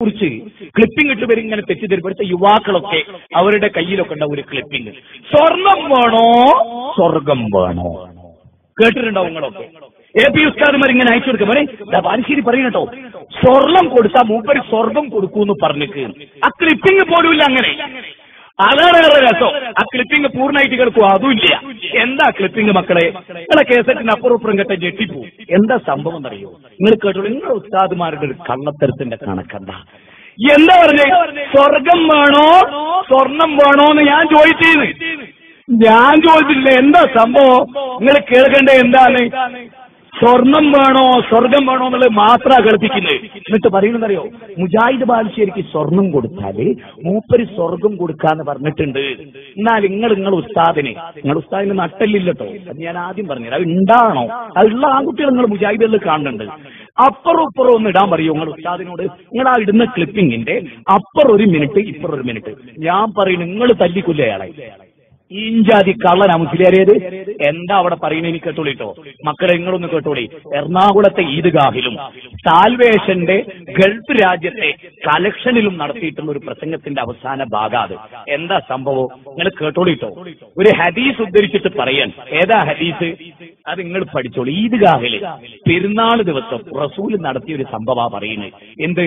കുറിച്ച് ക്ലിപ്പിംഗ് ഇട്ട് വരും ഇങ്ങനെ തെറ്റിദ്ധരിപ്പ് ഇവിടുത്തെ യുവാക്കളൊക്കെ അവരുടെ കയ്യിലൊക്കെ ഉണ്ടാവും ഒരു ക്ലിപ്പിംഗ് സ്വർണം വേണോ സ്വർഗം വേണോ കേട്ടിട്ടുണ്ടാവും നിങ്ങളൊക്കെ എ പി ഉസ്താദുമാർ ഇങ്ങനെ അയച്ചു കൊടുക്കുക പറയും ബാലുശ്ശേരി പറയണട്ടോ സ്വർണം കൊടുത്താൽ മൂപ്പര് സ്വർഗം കൊടുക്കൂന്ന് പറഞ്ഞിട്ട് ആ ക്ലിപ്പിംഗ് പോലും ഇല്ല അങ്ങനെ അതാണ് വേറെ രസം ആ ക്ലിപ്പിംഗ് പൂർണ്ണമായിട്ട് കേൾക്കും അതുമില്ല എന്താ ക്ലിപ്പിംഗ് മക്കളെ നിങ്ങളെ കേസറ്റിന് അപ്പുറം ഇപ്പുറം കേട്ട ഞെട്ടിപ്പോ എന്താ സംഭവം എന്നറിയോ നിങ്ങൾ കേട്ടോളൂ നിങ്ങളുടെ ഉസ്താദുമാരുടെ ഒരു കള്ളത്തരത്തിന്റെ കണക്കെന്താ എന്താ പറഞ്ഞേ സ്വർഗം വേണോ സ്വർണം വേണോ എന്ന് ഞാൻ ചോദിച്ചേന്ന് ഞാൻ ചോദിച്ചില്ല എന്താ സംഭവം നിങ്ങൾ കേൾക്കേണ്ടത് എന്താണ് സ്വർണം വേണോ സ്വർഗം വേണോ എന്നുള്ളത് മാത്രമാ കേൾപ്പിക്കുന്നത് എന്നിട്ട് പറയുന്നതറിയോ മുജാഹിദ് ബാലുശ്ശേരിക്ക് സ്വർണം കൊടുത്താല് മൂപ്പര് സ്വർഗം കൊടുക്കാന്ന് പറഞ്ഞിട്ടുണ്ട് എന്നാൽ നിങ്ങൾ നിങ്ങൾ ഉസ്താദിന് നിങ്ങൾ ഉസ്താദിന് നട്ടല്ലില്ലട്ടോ അത് ഞാൻ ആദ്യം പറഞ്ഞത് അത് ഉണ്ടാണോ അതുള്ള ആൺകുട്ടികൾ നിങ്ങൾ മുജാഹിദുകളിൽ കാണുന്നുണ്ട് അപ്പുറം ഇപ്പുറം ഒന്ന് ഇടാൻ പറയൂ നിങ്ങൾ ഉസ്താദിനോട് നിങ്ങൾ ആ ഇടുന്ന ക്ലിപ്പിങ്ങിന്റെ അപ്പുറം ഒരു മിനിറ്റ് ഇപ്പുറം ഒരു മിനിറ്റ് ഞാൻ പറയും നിങ്ങൾ തല്ലിക്കൊല്ലേ അയാളെ ഈഞ്ചാതി കള്ളനാ മുസ്ലിയാരേത് എന്താ അവിടെ പറയുന്നത് എനിക്ക് കേട്ടോളിട്ടോ മക്കളെ നിങ്ങളൊന്ന് കേട്ടോളി എറണാകുളത്തെ ഈദ്ഗാഹിലും സാൽവേഷന്റെ ഗൾഫ് രാജ്യത്തെ കലക്ഷനിലും നടത്തിയിട്ടുള്ള ഒരു പ്രസംഗത്തിന്റെ അവസാന ഭാഗം അത് എന്താ സംഭവം നിങ്ങൾ കേട്ടോളിട്ടോ ഒരു ഹദീസ് ഉദ്ധരിച്ചിട്ട് പറയാൻ ഏതാ ഹദീസ് അത് നിങ്ങൾ പഠിച്ചോളൂ ഈദ്ഗാഹില് പെരുന്നാൾ ദിവസം റസൂൽ നടത്തിയ ഒരു സംഭവ പറയുന്നത് എന്ത്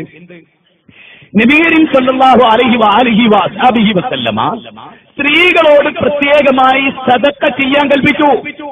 നബീരിൻ സല്ലല്ലാഹു അലൈഹി വഅലിഹി വഅസ്ഹാബിഹി വസല്ലമ സ്ത്രീകളോട് പ്രത്യേകമായി സദക്ക ചെയ്യാൻ കൽപ്പിച്ചു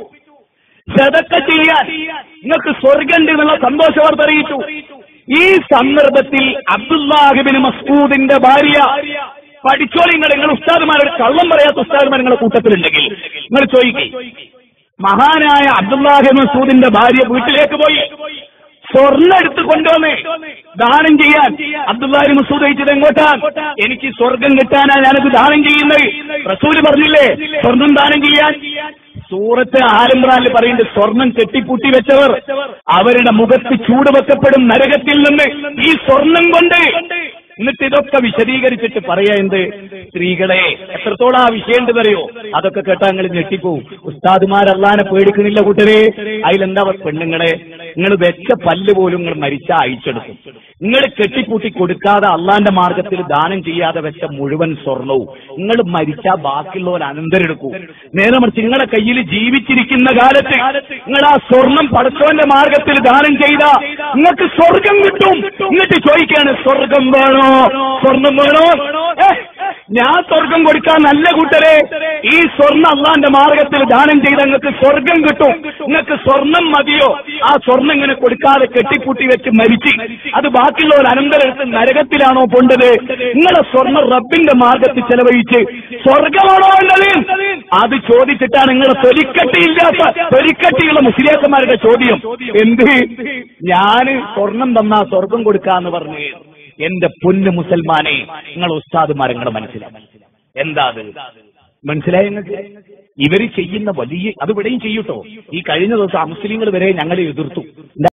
സദക്ക ചെയ്യാൻ നിങ്ങൾക്ക് സ്വർഗണ്ട് എന്നുള്ള സന്തോഷ വാർത്ത അറിയിച്ചു ഈ സന്ദർഭത്തിൽ അബ്ദുല്ലാഹിബിൻ മസ്കൂദിന്റെ ഭാര്യ പഠിച്ചോളി നിങ്ങൾ നിങ്ങൾ ഉസ്താദുമാരുടെ കള്ളം പറയാത്ത ഉസ്താദുമാർ നിങ്ങളുടെ കൂട്ടത്തിലുണ്ടെങ്കിൽ നിങ്ങൾ ചോദിക്കേ മഹാനായ അബ്ദുല്ലാഹിബിൻ മസൂദിന്റെ ഭാര്യ വീട്ടിലേക്ക് പോയി സ്വർണ്ണം എടുത്ത് കൊണ്ടുവന്ന് ദാനം ചെയ്യാൻ അബ്ദുല്ലാഹി മസൂദ് അയച്ചത് എങ്ങോട്ടാ എനിക്ക് സ്വർഗം കിട്ടാനാ ഞാനത് ദാനം ചെയ്യുന്നത് റസൂല് പറഞ്ഞില്ലേ സ്വർണം ദാനം ചെയ്യാൻ സൂറത്ത് ആലംബ്രാനിൽ പറയുന്നത് സ്വർണം കെട്ടിപ്പൂട്ടി വെച്ചവർ അവരുടെ മുഖത്ത് ചൂട് വെക്കപ്പെടും നരകത്തിൽ നിന്ന് ഈ സ്വർണം കൊണ്ട് എന്നിട്ട് ഇതൊക്കെ വിശദീകരിച്ചിട്ട് പറയാ എന്ത് സ്ത്രീകളെ എത്രത്തോളം ആ വിഷയം ഉണ്ട് പറയോ അതൊക്കെ കേട്ടാ നിങ്ങൾ ഞെട്ടിപ്പോവും ഉസ്താദുമാരല്ലാനെ പേടിക്കുന്നില്ല കൂട്ടരെ അതിലെന്താ പെണ്ണുങ്ങളെ നിങ്ങൾ വെച്ച പല്ല് പോലും നിങ്ങൾ മരിച്ച അയച്ചെടുക്കും നിങ്ങൾ കെട്ടിപ്പൂട്ടി കൊടുക്കാതെ അള്ളാന്റെ മാർഗത്തിൽ ദാനം ചെയ്യാതെ വെച്ച മുഴുവൻ സ്വർണവും നിങ്ങൾ മരിച്ച ബാക്കിയുള്ളവർ അനന്തരെടുക്കൂ നേരെ മറിച്ച് നിങ്ങളുടെ കയ്യിൽ ജീവിച്ചിരിക്കുന്ന കാലത്ത് നിങ്ങൾ ആ സ്വർണം പടച്ചോന്റെ മാർഗത്തിൽ ദാനം ചെയ്ത നിങ്ങൾക്ക് സ്വർഗം കിട്ടും എന്നിട്ട് ചോദിക്കാണ് സ്വർഗം വേണോ സ്വർണം വേണോ ഏ, ഞാൻ സ്വർഗം കൊടുക്കാൻ നല്ല കൂട്ടരെ ഈ സ്വർണ്ണം അള്ളാന്റെ മാർഗത്തിൽ ദാനം ചെയ്ത നിങ്ങൾക്ക് സ്വർഗം കിട്ടും നിങ്ങൾക്ക് സ്വർണം മതിയോ ആ സ്വർണം ഇങ്ങനെ കൊടുക്കാതെ കെട്ടിപ്പൂട്ടി വെച്ച് മരിച്ച് അത് ബാക്കിയുള്ളവർ അനന്തരെടുത്ത് നരകത്തിലാണോ കൊണ്ടത് നിങ്ങളെ സ്വർണം റബ്ബിന്റെ മാർഗത്തിൽ ചെലവഴിച്ച് സ്വർഗമാണോ ഉള്ളത് അത് ചോദിച്ചിട്ടാണ് നിങ്ങളെ തൊലിക്കട്ടിയില്ലാത്ത തൊലിക്കട്ടിയുള്ള മുസ്ലിയാക്കന്മാരുടെ ചോദ്യം എന്ത് ഞാന് സ്വർണം തന്നാ സ്വർഗം കൊടുക്കാന്ന് പറഞ്ഞു എന്റെ പൊന്ന് മുസൽമാനെ നിങ്ങൾ ഉസ്താദുമാർ നിങ്ങൾ മനസ്സിലാക്കി എന്താ അത് മനസ്സിലായി നിങ്ങൾക്ക് ഇവര് ചെയ്യുന്ന വലിയ അത് ഇവിടെയും ചെയ്യൂട്ടോ ഈ കഴിഞ്ഞ ദിവസം മുസ്ലിങ്ങൾ വരെ ഞങ്ങളെ എതിർത്തു